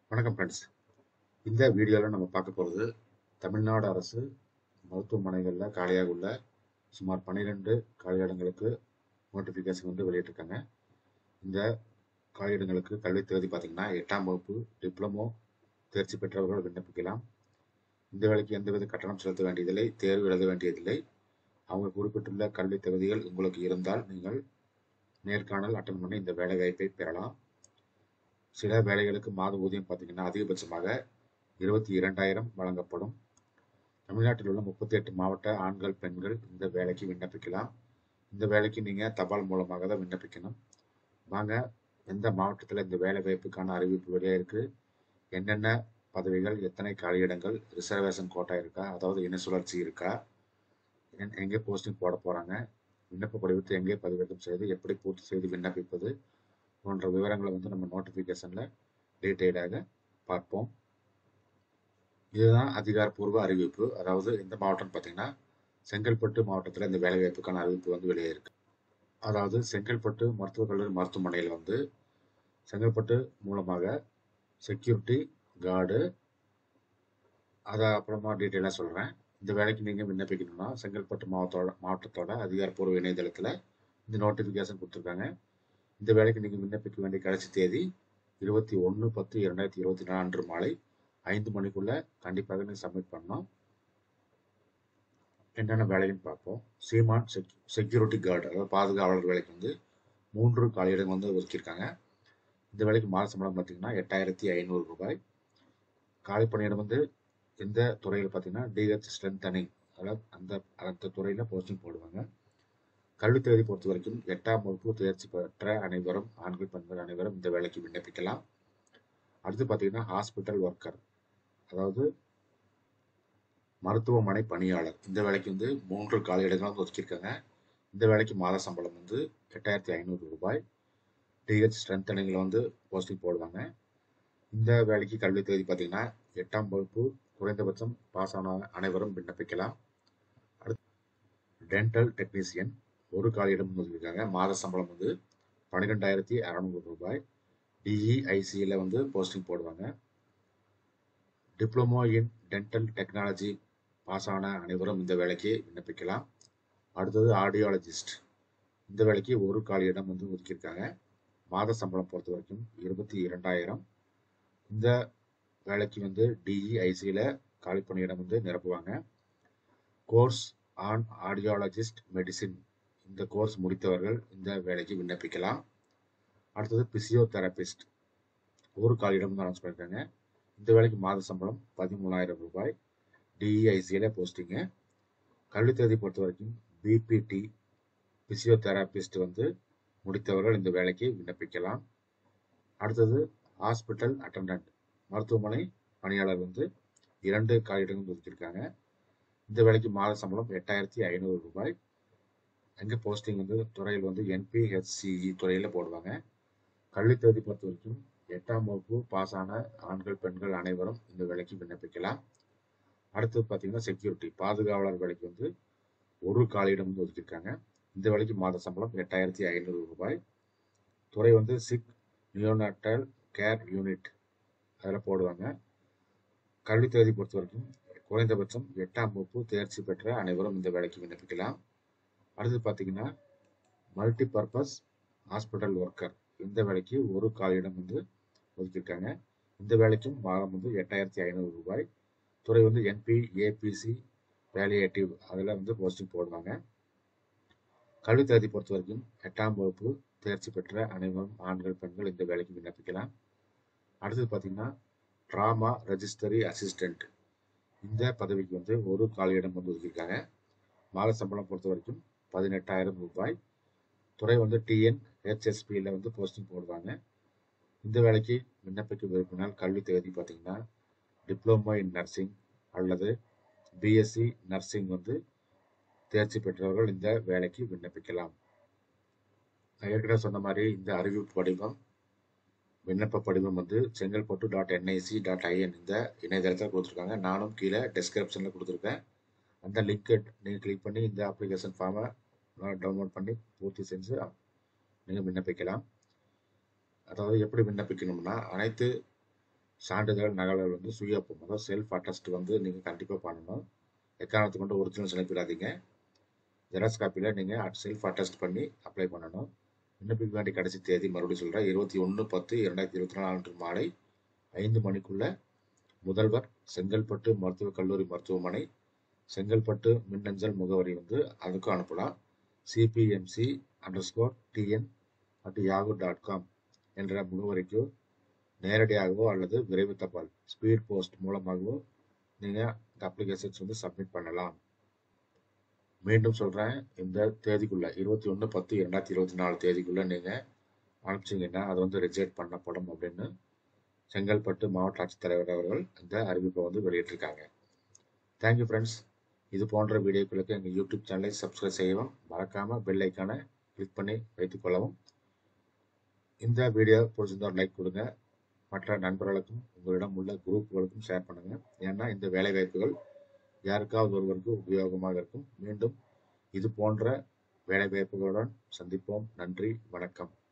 வணக்கம் ஃப்ரெண்ட்ஸ் இந்த வீடியோவில் நம்ம பார்க்க போகிறது தமிழ்நாடு அரசு மருத்துவமனைகளில் காலியாக உள்ள சுமார் பன்னிரெண்டு காலியிடங்களுக்கு நோட்டிஃபிகேஷன் வந்து வெளியிட்டிருக்காங்க இந்த காலியிடங்களுக்கு கல்வி தேதி பார்த்தீங்கன்னா எட்டாம் வகுப்பு டிப்ளமோ தேர்ச்சி பெற்றவர்கள் விண்ணப்பிக்கலாம் இந்த வேலைக்கு எந்தவித கட்டணம் செலுத்த வேண்டியதில்லை தேர்வு எழுத வேண்டியதில்லை அவங்க குறிப்பிட்டுள்ள கல்வி தகுதிகள் உங்களுக்கு இருந்தால் நீங்கள் நேர்காணல் அட்டன் பண்ணி இந்த வேலை வாய்ப்பை பெறலாம் சில வேலைகளுக்கு மாத ஊதியம் பார்த்தீங்கன்னா அதிகபட்சமாக இருபத்தி இரண்டாயிரம் வழங்கப்படும் தமிழ்நாட்டில் உள்ள முப்பத்தி எட்டு மாவட்ட ஆண்கள் பெண்கள் இந்த வேலைக்கு விண்ணப்பிக்கலாம் இந்த வேலைக்கு நீங்கள் தபால் மூலமாக தான் விண்ணப்பிக்கணும் வாங்க எந்த மாவட்டத்தில் இந்த வேலை வாய்ப்புக்கான அறிவிப்பு வெளியாக இருக்கு என்னென்ன பதவிகள் எத்தனை காலியிடங்கள் ரிசர்வேஷன் கோட்டா இருக்கா அதாவது இன சுழற்சி இருக்கா என்- எங்கே போஸ்டிங் போட போகிறாங்க விண்ணப்ப படிவத்தை எங்கே பதிவேற்றம் செய்து எப்படி பூர்த்தி செய்து விண்ணப்பிப்பது போன்ற விவரங்களை வந்து நம்ம நோட்டிஃபிகேஷனில் டீட்டெயிலாக பார்ப்போம் இதுதான் அதிகாரப்பூர்வ அறிவிப்பு அதாவது இந்த மாவட்டம்னு பார்த்தீங்கன்னா செங்கல்பட்டு மாவட்டத்தில் இந்த வேலைவாய்ப்புக்கான அறிவிப்பு வந்து வெளியே இருக்கு அதாவது செங்கல்பட்டு மருத்துவக் கல்லூரி மருத்துவமனையில் வந்து செங்கல்பட்டு மூலமாக செக்யூரிட்டி கார்டு அதை அப்புறமா டீட்டெயிலாக சொல்கிறேன் இந்த வேலைக்கு நீங்கள் விண்ணப்பிக்கணும்னா செங்கல்பட்டு மாவட்டத்தோட மாவட்டத்தோட அதிகாரப்பூர்வ இணையதளத்தில் இந்த நோட்டிஃபிகேஷன் கொடுத்துருக்காங்க இந்த வேலைக்கு நீங்கள் விண்ணப்பிக்க வேண்டிய கடைசி தேதி இருபத்தி ஒன்று பத்து இரண்டாயிரத்தி இருபத்தி நாலு அன்று மாலை ஐந்து மணிக்குள்ள கண்டிப்பாக நீங்கள் சப்மிட் பண்ணணும் என்னென்ன வேலைன்னு பார்ப்போம் சீமான் செக் செக்யூரிட்டி கார்டு அதாவது பாதுகாவலர் வேலைக்கு வந்து மூன்று காலியிடம் வந்து ஒதுக்கியிருக்காங்க இந்த வேலைக்கு மாத சம்பளம் பார்த்தீங்கன்னா எட்டாயிரத்தி ஐநூறு ரூபாய் காலி பணியிடம் வந்து எந்த துறையில் பார்த்தீங்கன்னா டிஹெச் ஸ்ட்ரென்தனிங் அதாவது அந்த அந்த துறையில் போஸ்டிங் போடுவாங்க கல்வி தேதி பொறுத்த வரைக்கும் எட்டாம் வகுப்பு தேர்ச்சி பெற்ற அனைவரும் ஆண்கள் பெண்கள் அனைவரும் இந்த வேலைக்கு விண்ணப்பிக்கலாம் அடுத்து பார்த்தீங்கன்னா ஹாஸ்பிட்டல் ஒர்க்கர் அதாவது மருத்துவமனை பணியாளர் இந்த வேலைக்கு வந்து மூன்று காலியிடங்கள் வந்து ஒதுக்கியிருக்காங்க இந்த வேலைக்கு மாத சம்பளம் வந்து எட்டாயிரத்தி ஐநூறு ரூபாய் டிஹெச் ஸ்ட்ரென்தனிங்கில் வந்து போஸ்டிங் போடுவாங்க இந்த வேலைக்கு கல்வி தேதி பார்த்தீங்கன்னா எட்டாம் வகுப்பு குறைந்தபட்சம் பாஸ் ஆன அனைவரும் விண்ணப்பிக்கலாம் அடுத்து டென்டல் டெக்னீசியன் ஒரு காலியிடம் ஒதுக்கியிருக்காங்க மாத சம்பளம் வந்து பன்னிரெண்டாயிரத்தி அறநூறு ரூபாய் டிஇஐசியில் வந்து போஸ்டிங் போடுவாங்க diploma in dental technology pass ஆன அனைவரும் இந்த வேலைக்கு விண்ணப்பிக்கலாம் அடுத்தது ஆடியாலஜிஸ்ட் இந்த வேலைக்கு ஒரு காலியிடம் வந்து ஒதுக்கியிருக்காங்க மாத சம்பளம் பொறுத்த வரைக்கும் இருபத்தி இரண்டாயிரம் இந்த வேலைக்கு வந்து டிஇஐசியில் காலி பணியிடம் வந்து நிரப்புவாங்க கோர்ஸ் ஆன் ஆடியாலஜிஸ்ட் மெடிசின் இந்த கோர்ஸ் முடித்தவர்கள் இந்த வேலைக்கு விண்ணப்பிக்கலாம் அடுத்தது பிசியோதெரபிஸ்ட் ஒரு காலியிடம் அனௌன்ஸ் பண்ணியிருக்காங்க இந்த வேலைக்கு மாத சம்பளம் பதிமூணாயிரம் ரூபாய் டிஇஐசியில் போஸ்டிங்கு கல்வி தேதி பொறுத்த வரைக்கும் பிபிடி பிசியோதெரபிஸ்ட் வந்து முடித்தவர்கள் இந்த வேலைக்கு விண்ணப்பிக்கலாம் அடுத்தது ஹாஸ்பிட்டல் அட்டண்டன்ட் மருத்துவமனை பணியாளர் வந்து இரண்டு காலியிடங்கள் ஒதுக்கியிருக்காங்க இந்த வேலைக்கு மாத சம்பளம் எட்டாயிரத்தி ஐநூறு ரூபாய் எங்கே போஸ்டிங் வந்து துறையில் வந்து என்பிஹெச்சிஇ துறையில் போடுவாங்க கல்வி தேதி பொறுத்த வரைக்கும் எட்டாம் வகுப்பு பாஸ் ஆன ஆண்கள் பெண்கள் அனைவரும் இந்த வேலைக்கு விண்ணப்பிக்கலாம் அடுத்தது பார்த்தீங்கன்னா செக்யூரிட்டி பாதுகாவலர் வேலைக்கு வந்து ஒரு காலியிடம் வந்து ஒதுக்கியிருக்காங்க இந்த வேலைக்கு மாத சம்பளம் எட்டாயிரத்தி ஐநூறு ரூபாய் துறை வந்து சிக் நியோனாட்டல் கேர் யூனிட் அதில் போடுவாங்க கல்வி தேதி பொறுத்த வரைக்கும் குறைந்தபட்சம் எட்டாம் வகுப்பு தேர்ச்சி பெற்ற அனைவரும் இந்த வேலைக்கு விண்ணப்பிக்கலாம் அடுத்து பார்த்தீங்கன்னா மல்டி பர்பஸ் ஹாஸ்பிட்டல் ஒர்க்கர் இந்த வேலைக்கு ஒரு காலியிடம் வந்து ஒதுக்கியிருக்காங்க இந்த வேலைக்கும் மாதம் வந்து எட்டாயிரத்தி ஐநூறு ரூபாய் துறை வந்து என்பி ஏபிசி வேலியேட்டிவ் அதில் வந்து போஸ்டிங் போடுவாங்க கல்வி தேதி பொறுத்த வரைக்கும் எட்டாம் வகுப்பு தேர்ச்சி பெற்ற அனைவரும் ஆண்கள் பெண்கள் இந்த வேலைக்கு விண்ணப்பிக்கலாம் அடுத்தது பார்த்தீங்கன்னா ட்ராமா ரெஜிஸ்டரி அசிஸ்டன்ட் இந்த பதவிக்கு வந்து ஒரு காலியிடம் வந்து ஒதுக்கியிருக்காங்க மாத சம்பளம் பொறுத்த வரைக்கும் பதினெட்டாயிரம் ரூபாய் துறை வந்து டிஎன் ஹெச்எஸ்பியில் வந்து போஸ்டிங் போடுவாங்க இந்த வேலைக்கு விண்ணப்பிக்க விரும்பினால் கல்வி தேதி பார்த்தீங்கன்னா டிப்ளமோ இன் நர்சிங் அல்லது பிஎஸ்சி நர்சிங் வந்து தேர்ச்சி பெற்றவர்கள் இந்த வேலைக்கு விண்ணப்பிக்கலாம் நான் ஏற்கனவே சொன்ன மாதிரி இந்த அறிவிப்பு படிவம் விண்ணப்ப படிவம் வந்து Chengalpattu dot NIC dot IN இந்த இணையதளத்தில் கொடுத்துருக்காங்க நானும் கீழே டெஸ்கிரிப்ஷனில் கொடுத்துருக்கேன் அந்த லிங்க்கை நீங்கள் கிளிக் பண்ணி இந்த அப்ளிகேஷன் ஃபார்மை டவுன்லோட் பண்ணி பூர்த்தி செஞ்சு நீங்கள் விண்ணப்பிக்கலாம் அதாவது எப்படி விண்ணப்பிக்கணும்னா அனைத்து சான்றிதழ் நகல்கள் வந்து சுய ஒப்பம் அதாவது செல்ஃப் அட்டஸ்ட் வந்து நீங்கள் கண்டிப்பாக பண்ணணும் எக்காரணத்தை கொண்டு ஒரிஜினல்ஸ் அனுப்பிடாதீங்க ஜெராக்ஸ் காப்பியில் நீங்கள் செல்ஃப் அட்டஸ்ட் பண்ணி அப்ளை பண்ணணும் விண்ணப்பிக்க வேண்டிய கடைசி தேதி மறுபடியும் சொல்கிறேன் இருபத்தி ஒன்று பத்து இரண்டாயிரத்தி இருபத்தி நாலு அன்று மாலை ஐந்து மணிக்குள்ள முதல்வர் செங்கல்பட்டு மருத்துவக் கல்லூரி மருத்துவமனை செங்கல்பட்டு மின்னஞ்சல் முகவரி வந்து அதுக்கும் அனுப்பலாம் CPMC underscore TN at Yahoo dot com என்ற முகவரிக்கு நேரடியாகவோ அல்லது விரைவு தபால் ஸ்பீட் போஸ்ட் மூலமாகவோ நீங்கள் இந்த அப்ளிகேஷன்ஸ் வந்து சப்மிட் பண்ணலாம் மீண்டும் சொல்கிறேன் இந்த தேதிக்குள்ள இருபத்தி ஒன்று பத்து இரண்டாயிரத்தி இருபத்தி நாலு தேதிக்குள்ள நீங்கள் அனுப்பிச்சிங்கன்னா அது வந்து ரிஜெக்ட் பண்ணப்படும் அப்படின்னு செங்கல்பட்டு மாவட்ட ஆட்சித்தலைவர் அவர்கள் இந்த அறிவிப்பை வந்து வெளியிட்டிருக்காங்க தேங்க்யூ ஃப்ரெண்ட்ஸ் இது போன்ற வீடியோக்களுக்கு எங்கள் யூடியூப் சேனலை சப்ஸ்கிரைப் செய்யவும் மறக்காமல் பெல் ஐக்கானை கிளிக் பண்ணி வைத்துக்கொள்ளவும் இந்த வீடியோ பிடிச்சிருந்தா லைக் கொடுங்க மற்ற நண்பர்களுக்கும் உங்களிடம் உள்ள குரூப்புகளுக்கும் ஷேர் பண்ணுங்கள் ஏன்னா இந்த வேலைவாய்ப்புகள் யாருக்காவது ஒருவருக்கு உபயோகமாக இருக்கும் மீண்டும் இது போன்ற வேலைவாய்ப்புகளுடன் சந்திப்போம் நன்றி வணக்கம்